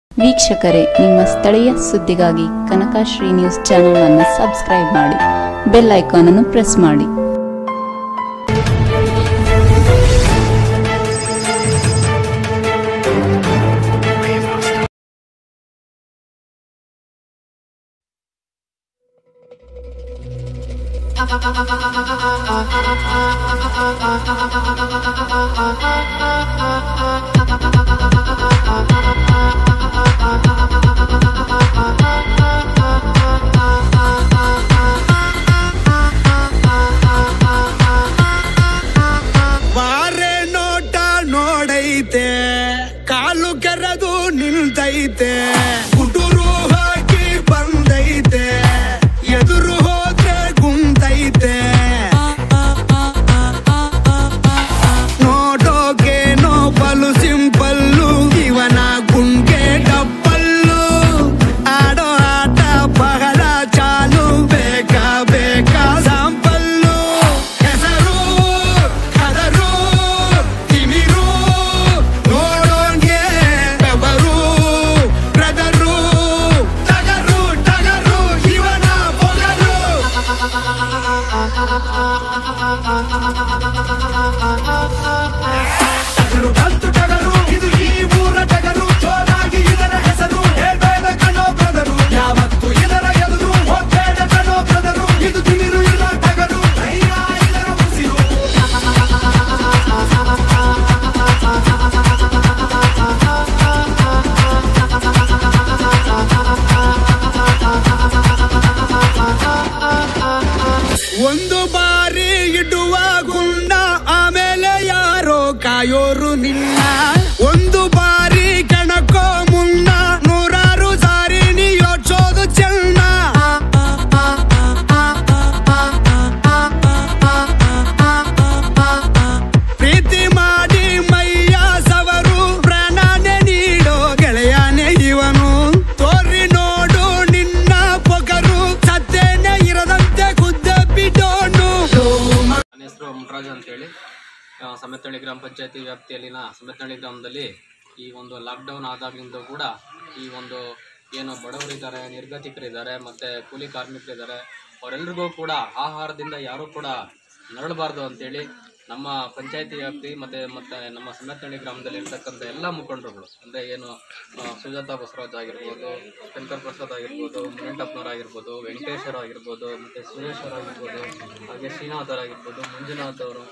ವೀಕ್ಷಕರೇ ನಿಮ್ಮ ಸ್ಥಳೀಯ ಸುದ್ದಿಗಾಗಿ ಕನಕಶ್ರೀ ನ್ಯೂಸ್ ಚಾನೆಲ್ ಅನ್ನು ಸಬ್ಸ್ಕ್ರೈಬ್ ಮಾಡಿ ಬೆಲ್ ಐಕಾನ್ ಅನ್ನು ಪ್ರೆಸ್ ಮಾಡಿ ಬಾರೆ ನೋಟ ನೋಡೈತೆ ಕಾಲು ಕೆರೆದು ನಿಲ್ತೈತೆ ಕುಟುರು ಹಾಕಿ ಬಂದೈತೆ ಎದುರು ಹೋದ್ರೆ ಗುಂತೈತೆ ನೋಡೋಕೇನೋ ಬಲು ಸಿಂಪಲ್ಲು ಇವನ ಗುಂಗೆ ಡಬ್ಬಲ್ಲು ಆಡೋ ಆಟ ಬಹಳ ಚಾಲು ಬೇಕಾ ಬೇಕಾ ಸಾಂಪಲ್ಲು ಹೆಸರು ಕದರು ತಿಮಿರು ನೋಡೋಂಗೆ ಬೆವರು ಬ್ರದರು ಟಗರು ಟಗರು ಇವನ ಪೊಗರು ಟಗರು ಬಂತು ಟಗರು ಇದು ಈ ಊರ ಟಗರು ಜೋರಾಗಿ ಇದರ ಹೆಸರು ಹೇಳ್ಬೇಡ ಕಣೋ ಬ್ರದರು ಯಾವತ್ತು ಇದರ ಎದುರು ಹೋಗ್ಬೇಡ ಕಣೋ ಬ್ರದರು ಇದು ತಿಮಿರು ಇರೋ ಟಗರು ಧೈರ್ಯ ಇದರ ಉಸಿರು ಒಂದು ಬಾರಿ ಇಡುವ ಗುಂಡ ಆಮೇಲೆ ಯಾರೋ ಕಾಯೋರು ನಿನ್ನ ಒಂದು ಬಾರಿ ಕೆಣಕೋ ಮುನ್ನ ನೂರಾರು ಸಾರಿ ನೀ ಯೋಚೋದು ಚೆನ್ನ ಪ್ರೀತಿ ಮಾಡಿ ಮೈಯ ಸವರು ಪ್ರಾಣನೆ ನೀಡೋ ಗೆಳೆಯನೇ ಇವನು ತೋರಿ ನೋಡು ನಿನ್ನ ಪೊಗರು ಸತ್ತೇನೆ ಇರದಂತೆ ಗುದ್ದ ಬಿಡೋನು ನನ್ನ ಹೆಸರು ಮುಟ್ರಾಜ್ ಅಂತೇಳಿ ಆ, ಸಮೆತಳ್ಳಿ ಗ್ರಾಮ ಪಂಚಾಯತಿ ವ್ಯಾಪ್ತಿಯಲ್ಲಿನ ಸಮೆತಳ್ಳಿ ಗ್ರಾಮದಲ್ಲಿ ಈ ಒಂದು ಲಾಕ್ಡೌನ್ ಆದಾಗಿಂದ ಕೂಡ ಈ ಒಂದು ಏನು ಬಡವರಿದ್ದಾರೆ ನಿರ್ಗತಿಕರಿದ್ದಾರೆ ಮತ್ತು ಕೂಲಿ ಕಾರ್ಮಿಕರಿದ್ದಾರೆ ಅವರೆಲ್ಲರಿಗೂ ಕೂಡ ಆಹಾರದಿಂದ ಯಾರೂ ಕೂಡ ನರಳಬಾರ್ದು ಅಂತೇಳಿ ನಮ್ಮ ಪಂಚಾಯತಿ ವ್ಯಾಪ್ತಿ ಮತ್ತು ಮತ್ತು ನಮ್ಮ ಸಮೆತಳ್ಳಿ ಗ್ರಾಮದಲ್ಲಿ ಇರ್ತಕ್ಕಂಥ ಎಲ್ಲ ಮುಖಂಡರುಗಳು ಅಂದರೆ ಏನು ಆ, ಸುಜಾತಾ ಬಸವರಾಜ್ ಆಗಿರ್ಬೋದು ಶಂಕರ್ ಪ್ರಸಾದ್ ಆಗಿರ್ಬೋದು ಮುನಿಯಂಟಪ್ಪನವ್ರು ಆಗಿರ್ಬೋದು ವೆಂಕಟೇಶ್ವರ ಆಗಿರ್ಬೋದು ಮತ್ತು ಸುರೇಶ್ ಅವರು ಆಗಿರ್ಬೋದು ಹಾಗೆ ಶ್ರೀನಾಥ್ ಅವರು ಆಗಿರ್ಬೋದು ಮಂಜುನಾಥ್ ಅವರು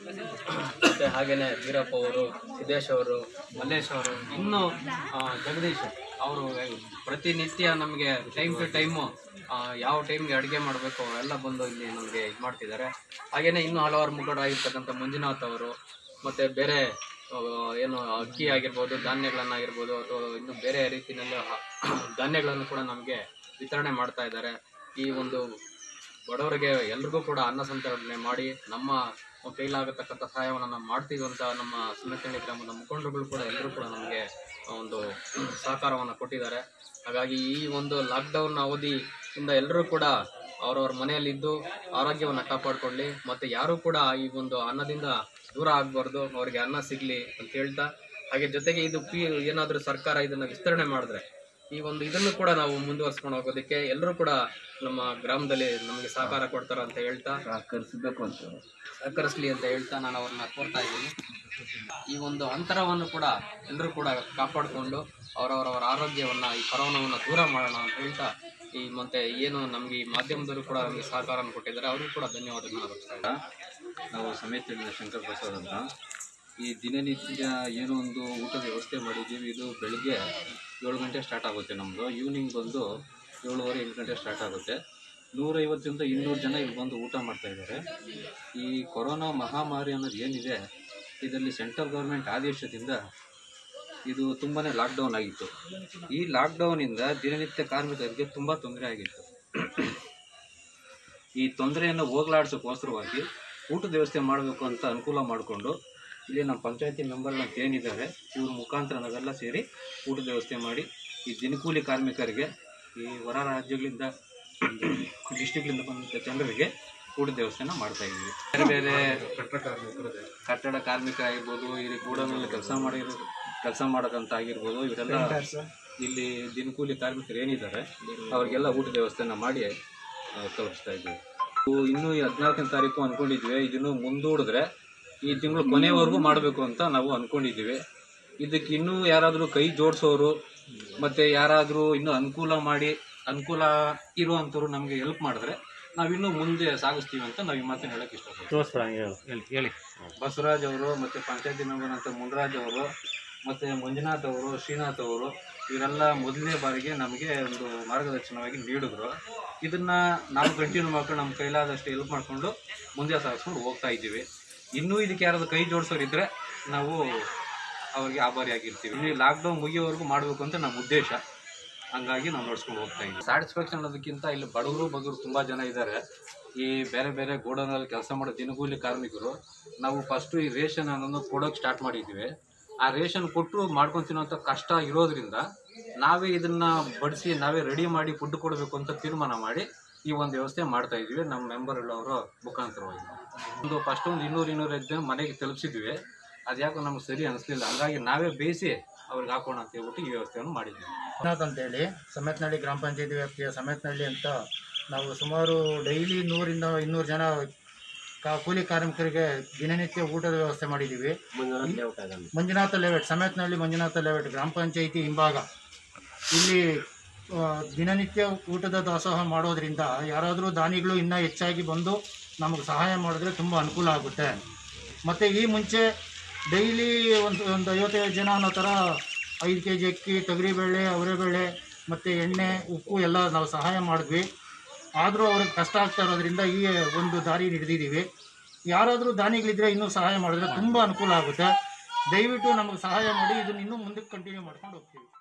ಮತ್ತೆ ಹಾಗೇನೆ ವೀರಪ್ಪ ಅವರು ಸಿದ್ದೇಶ್ ಅವರು ಮಲ್ಲೇಶ್ ಅವರು ಇನ್ನು ಆ, ಜಗದೀಶ್ ಅವರು ಪ್ರತಿನಿತ್ಯ ನಮಗೆ ಟೈಮ್ ಟು ಟೈಮು ಯಾವ ಟೈಮ್ಗೆ ಅಡುಗೆ ಮಾಡಬೇಕು ಎಲ್ಲ ಬಂದು ಇಲ್ಲಿ ನಮಗೆ ಇದು ಮಾಡ್ತಿದ್ದಾರೆ ಹಾಗೇನೆ ಇನ್ನೂ ಹಲವಾರು ಮುಖಂಡರಾಗಿರ್ತಕ್ಕಂಥ ಮಂಜುನಾಥ್ ಅವರು ಮತ್ತೆ ಬೇರೆ ಆ, ಏನು ಅಕ್ಕಿ ಆಗಿರ್ಬೋದು ಧಾನ್ಯಗಳನ್ನಾಗಿರ್ಬೋದು ಅಥವಾ ಇನ್ನು ಬೇರೆ ರೀತಿಯಲ್ಲಿ ಧಾನ್ಯಗಳನ್ನು ಕೂಡ ನಮಗೆ ವಿತರಣೆ ಮಾಡ್ತಾ ಇದ್ದಾರೆ ಈ ಒಂದು ಬಡವರಿಗೆ ಎಲ್ರಿಗೂ ಕೂಡ ಅನ್ನ ಸಂತರಣೆ ಮಾಡಿ ನಮ್ಮ ಕೈಲಾಗತಕ್ಕಂಥ ಸಹಾಯವನ್ನು ನಾವು ಮಾಡ್ತೀವಿ ಅಂತ ನಮ್ಮ ಸುನ್ನತಳ್ಳಿ ಗ್ರಾಮದ ಮುಖಂಡರುಗಳು ಕೂಡ ಎಲ್ಲರೂ ಕೂಡ ನಮಗೆ ಒಂದು ಸಹಕಾರವನ್ನು ಕೊಟ್ಟಿದ್ದಾರೆ ಹಾಗಾಗಿ ಈ ಒಂದು ಲಾಕ್ಡೌನ್ ಅವಧಿಯಿಂದ ಎಲ್ಲರೂ ಕೂಡ ಅವರವ್ರ ಮನೆಯಲ್ಲಿದ್ದು ಆರೋಗ್ಯವನ್ನು ಕಾಪಾಡಿಕೊಳ್ಳಿ ಮತ್ತು ಯಾರೂ ಕೂಡ ಈ ಒಂದು ಅನ್ನದಿಂದ ದೂರ ಆಗಬಾರ್ದು ಅವರಿಗೆ ಅನ್ನ ಸಿಗಲಿ ಅಂತ ಹೇಳ್ತಾ ಹಾಗೆ ಜೊತೆಗೆ ಇದು ಪಿ ಏನಾದರೂ ಸರ್ಕಾರ ಇದನ್ನು ವಿಸ್ತರಣೆ ಮಾಡಿದ್ರೆ ಈ ಒಂದು ಇದನ್ನು ಕೂಡ ನಾವು ಮುಂದುವರ್ಸ್ಕೊಂಡು ಹೋಗೋದಕ್ಕೆ ಎಲ್ಲರೂ ಕೂಡ ನಮ್ಮ ಗ್ರಾಮದಲ್ಲಿ ನಮಗೆ ಸಹಕಾರ ಕೊಡ್ತಾರ ಅಂತ ಹೇಳ್ತಾ ಸಹಕರಿಸಬೇಕು ಅಂತ ಸಹಕರಿಸ್ಲಿ ಅಂತ ಹೇಳ್ತಾ ನಾನು ಅವ್ರನ್ನ ಕೋರ್ತಾ ಇದ್ದೀನಿ ಈ ಒಂದು ಅಂತರವನ್ನು ಕೂಡ ಎಲ್ಲರೂ ಕೂಡ ಕಾಪಾಡಿಕೊಂಡು ಅವರವರವರ ಆರೋಗ್ಯವನ್ನು ಈ ಕೊರೋನಾವನ್ನು ದೂರ ಮಾಡೋಣ ಅಂತ ಹೇಳ್ತಾ ಈ ಮತ್ತೆ ಏನು ನಮಗೆ ಈ ಮಾಧ್ಯಮದಲ್ಲೂ ಕೂಡ ನಮಗೆ ಸಹಕಾರವನ್ನು ಕೊಟ್ಟಿದ್ದಾರೆ ಅವ್ರಿಗೂ ಕೂಡ ಧನ್ಯವಾದಗಳನ್ನ ಅರ್ಪಿಸ್ತಾ ಇದ್ದೀನಿ ನಾವು ಸಮೇತ ಶಂಕರ್ ಪ್ರಸಾದ್ ಅಂತ ಈ ದಿನನಿತ್ಯ ಏನೋ ಒಂದು ಊಟದ ವ್ಯವಸ್ಥೆ ಮಾಡಿದ್ದೀವಿ ಇದು ಬೆಳಿಗ್ಗೆ ಏಳು ಗಂಟೆ ಸ್ಟಾರ್ಟ್ ಆಗುತ್ತೆ ನಮ್ಮದು ಈವ್ನಿಂಗ್ ಬಂದು ಏಳುವರೆ ಎಂಟು ಗಂಟೆ ಸ್ಟಾರ್ಟ್ ಆಗುತ್ತೆ ನೂರೈವತ್ತರಿಂದ ಇನ್ನೂರು ಜನ ಇಲ್ಲಿ ಬಂದು ಊಟ ಮಾಡ್ತಾ ಇದ್ದಾರೆ ಈ ಕೊರೋನಾ ಮಹಾಮಾರಿ ಅನ್ನೋದು ಏನಿದೆ ಇದರಲ್ಲಿ ಸೆಂಟ್ರಲ್ ಗೌರ್ಮೆಂಟ್ ಆದೇಶದಿಂದ ಇದು ತುಂಬಾ ಲಾಕ್ಡೌನ್ ಆಗಿತ್ತು ಈ ಲಾಕ್ಡೌನಿಂದ ದಿನನಿತ್ಯ ಕಾರ್ಮಿಕರಿಗೆ ತುಂಬ ತೊಂದರೆ ಆಗಿತ್ತು ಈ ತೊಂದರೆಯನ್ನು ಹೋಗಲಾಡಿಸೋಕ್ಕೋಸ್ಕರವಾಗಿ ಊಟದ ವ್ಯವಸ್ಥೆ ಮಾಡಬೇಕು ಅಂತ ಅನುಕೂಲ ಮಾಡಿಕೊಂಡು ಇಲ್ಲಿ ನಮ್ಮ ಪಂಚಾಯತಿ ಮೆಂಬರ್ನ ಏನಿದ್ದಾರೆ ಇವ್ರ ಮುಖಾಂತರ ನಾವೆಲ್ಲ ಸೇರಿ ಊಟದ ವ್ಯವಸ್ಥೆ ಮಾಡಿ ಈ ದಿನಕೂಲಿ ಕಾರ್ಮಿಕರಿಗೆ ಈ ಹೊರ ರಾಜ್ಯಗಳಿಂದ ಡಿಸ್ಟಿಕ್ಲಿಂದ ಬಂದ ಜನರಿಗೆ ಊಟದ ವ್ಯವಸ್ಥೆನ ಮಾಡ್ತಾ ಇದ್ದೀವಿ ಬೇರೆ ಬೇರೆ ಕಟ್ಟಡ ಕಾರ್ಮಿಕ ಆಗಿರ್ಬೋದು ಇಲ್ಲಿ ಗೂಡನಲ್ಲಿ ಕೆಲಸ ಮಾಡಿರೋ ಕೆಲಸ ಮಾಡೋಕ್ಕಂತ ಆಗಿರ್ಬೋದು ಇವರೆಲ್ಲ ಇಲ್ಲಿ ದಿನಕೂಲಿ ಕಾರ್ಮಿಕರು ಏನಿದ್ದಾರೆ ಅವ್ರಿಗೆಲ್ಲ ಊಟದ ವ್ಯವಸ್ಥೆನ ಮಾಡಿ ಆ, ತಲುಪಿಸ್ತಾ ಇದ್ದೀವಿ ಇವು ಇನ್ನೂ ಈ ಹದಿನಾಲ್ಕನೇ ತಾರೀಕು ಅಂದ್ಕೊಂಡಿದ್ವಿ ಇದನ್ನು ಮುಂದೂಡಿದ್ರೆ ಈ ತಿಂಗಳು ಕೊನೆವರೆಗೂ ಮಾಡಬೇಕು ಅಂತ ನಾವು ಅಂದ್ಕೊಂಡಿದ್ದೀವಿ ಇದಕ್ಕೆ ಇನ್ನೂ ಯಾರಾದರೂ ಕೈ ಜೋಡಿಸೋರು ಮತ್ತು ಯಾರಾದರೂ ಇನ್ನೂ ಅನುಕೂಲ ಮಾಡಿ ಅನುಕೂಲ ಇರುವಂಥವ್ರು ನಮಗೆ ಹೆಲ್ಪ್ ಮಾಡಿದ್ರೆ ನಾವಿನ್ನೂ ಮುಂದೆ ಸಾಗಿಸ್ತೀವಿ ಅಂತ ನಾವು ಈ ಮಾತನ್ನು ಹೇಳಕ್ಕೆ ಇಷ್ಟಪಡ್ತೀವಿ ಬಸವರಾಜ್ ಅವರು ಮತ್ತು ಪಂಚಾಯತಿ ಮೆಂಬರ್ ಅಂತ ಮುನ್ರಾಜ್ ಅವರು ಮತ್ತು ಮಂಜುನಾಥ್ ಅವರು ಶ್ರೀನಾಥ್ ಅವರು ಇವರೆಲ್ಲ ಮೊದಲನೇ ಬಾರಿಗೆ ನಮಗೆ ಒಂದು ಮಾರ್ಗದರ್ಶನವಾಗಿ ನೀಡಿದ್ರು ಇದನ್ನ ನಾವು ಕಂಟಿನ್ಯೂ ಮಾಡ್ಕೊಂಡು ನಮ್ಮ ಕೈಲಾದಷ್ಟು ಹೆಲ್ಪ್ ಮಾಡಿಕೊಂಡು ಮುಂದೆ ಸಾಗಿಸ್ಕೊಂಡು ಹೋಗ್ತಾ ಇದ್ದೀವಿ ಇನ್ನೂ ಇದಕ್ಕೆ ಯಾರಾದ್ರು ಕೈ ಜೋಡಿಸೋರಿದ್ರೆ ನಾವು ಅವ್ರಿಗೆ ಆಭಾರಿಯಾಗಿರ್ತೀವಿ ಇನ್ನು ಲಾಕ್ಡೌನ್ ಮುಗಿಯೋವರೆಗೂ ಮಾಡಬೇಕು ಅಂತ ನಮ್ಮ ಉದ್ದೇಶ ಹಂಗಾಗಿ ನಾವು ನೋಡ್ಸ್ಕೊಂಡು ಹೋಗ್ತಾ ಇದ್ದೀವಿ ಸ್ಯಾಟಿಸ್ಫ್ಯಾಕ್ಷನ್ ಅನ್ನೋದಕ್ಕಿಂತ ಇಲ್ಲಿ ಬಡವರು ಬಗ್ಗರು ತುಂಬ ಜನ ಇದ್ದಾರೆ ಈ ಬೇರೆ ಬೇರೆ ಗೋಡೌನಲ್ಲಿ ಕೆಲಸ ಮಾಡೋ ದಿನಗೂಲಿ ಕಾರ್ಮಿಕರು ನಾವು ಫಸ್ಟು ಈ ರೇಷನ್ ಅನ್ನೋದು ಕೊಡೋಕೆ ಸ್ಟಾರ್ಟ್ ಮಾಡಿದ್ದೀವಿ ಆ ರೇಷನ್ ಕೊಟ್ಟು ಮಾಡ್ಕೊಂಡು ತಿನ್ನೋಂಥ ಕಷ್ಟ ಇರೋದ್ರಿಂದ ನಾವೇ ಇದನ್ನ ಬಡಿಸಿ ನಾವೇ ರೆಡಿ ಮಾಡಿ ಫುಡ್ ಕೊಡಬೇಕು ಅಂತ ತೀರ್ಮಾನ ಮಾಡಿ ಈ ಒಂದು ವ್ಯವಸ್ಥೆ ಮಾಡ್ತಾ ಇದ್ವಿ ನಮ್ಮ ಮೆಂಬರ್ ಅವರ ಮುಖಾಂತರವಾಗಿ ಒಂದು ಫಸ್ಟ್ ಒಂದು ಇನ್ನೂರು ಇನ್ನೂರು ಜನ ಮನೆಗೆ ತಲುಪಿಸಿದ್ವಿ ಅದ್ಯಾಕೋ ನಮ್ಗೆ ಸರಿ ಅನಿಸ್ಲಿಲ್ಲ ಹಂಗಾಗಿ ನಾವೇ ಬೇಯಿಸಿ ಅವ್ರಿಗೆ ಹಾಕೋಣ ಅಂತ ಹೇಳ್ಬಿಟ್ಟು ಈ ವ್ಯವಸ್ಥೆಯನ್ನು ಮಾಡಿದ್ವಿ ವಿಶ್ವನಾಥ್ ಅಂತೇಳಿ ಸಮೇತನಹಳ್ಳಿ ಗ್ರಾಮ ಪಂಚಾಯತಿ ವ್ಯಾಪ್ತಿಯ ಸಮೇತನಹಳ್ಳಿ ಅಂತ ನಾವು ಸುಮಾರು ಡೈಲಿ ನೂರಿಂದ ಇನ್ನೂರು ಜನ ಕಾ ಕೂಲಿ ಕಾರ್ಮಿಕರಿಗೆ ದಿನನಿತ್ಯ ಊಟದ ವ್ಯವಸ್ಥೆ ಮಾಡಿದ್ದೀವಿ ಮಂಜುನಾಥ ಲೇಔಟ್ ಸಮೇತನಹಳ್ಳಿ ಮಂಜುನಾಥ ಲೇಔಟ್ ಗ್ರಾಮ ಪಂಚಾಯಿತಿ ಹಿಂಭಾಗ ಇಲ್ಲಿ ಆ, ದಿನನಿತ್ಯ ಊಟದ ದಾಸೋಹ ಮಾಡೋದ್ರಿಂದ ಯಾರಾದರೂ ದಾನಿಗಳು ಇನ್ನೂ ಹೆಚ್ಚಾಗಿ ಬಂದು ನಮಗೆ ಸಹಾಯ ಮಾಡಿದ್ರೆ ತುಂಬ ಅನುಕೂಲ ಆಗುತ್ತೆ ಮತ್ತು ಈ ಮುಂಚೆ ಡೈಲಿ ಒಂದು ಒಂದು ಐವತ್ತೈದು ಜನ ಅನ್ನೋ ಥರ ಐದು ಕೆ ಜಿ ಅಕ್ಕಿ ತೊಗರಿಬೇಳೆ ಅವರೆಬೇಳೆ ಮತ್ತು ಎಣ್ಣೆ ಉಪ್ಪು ಎಲ್ಲ ನಾವು ಸಹಾಯ ಮಾಡಿದ್ವಿ ಆದರೂ ಅವ್ರಿಗೆ ಕಷ್ಟ ಆಗ್ತಾ ಇರೋದ್ರಿಂದ ಈ ಒಂದು ದಾರಿ ಹಿಡಿದಿದ್ದೀವಿ ಯಾರಾದರೂ ದಾನಿಗಳಿದ್ರೆ ಇನ್ನೂ ಸಹಾಯ ಮಾಡಿದ್ರೆ ತುಂಬ ಅನುಕೂಲ ಆಗುತ್ತೆ ದಯವಿಟ್ಟು ನಮಗೆ ಸಹಾಯ ಮಾಡಿ ಇದನ್ನು ಇನ್ನೂ ಮುಂದಕ್ಕೆ ಕಂಟಿನ್ಯೂ ಮಾಡ್ಕೊಂಡು ಹೋಗ್ತೀವಿ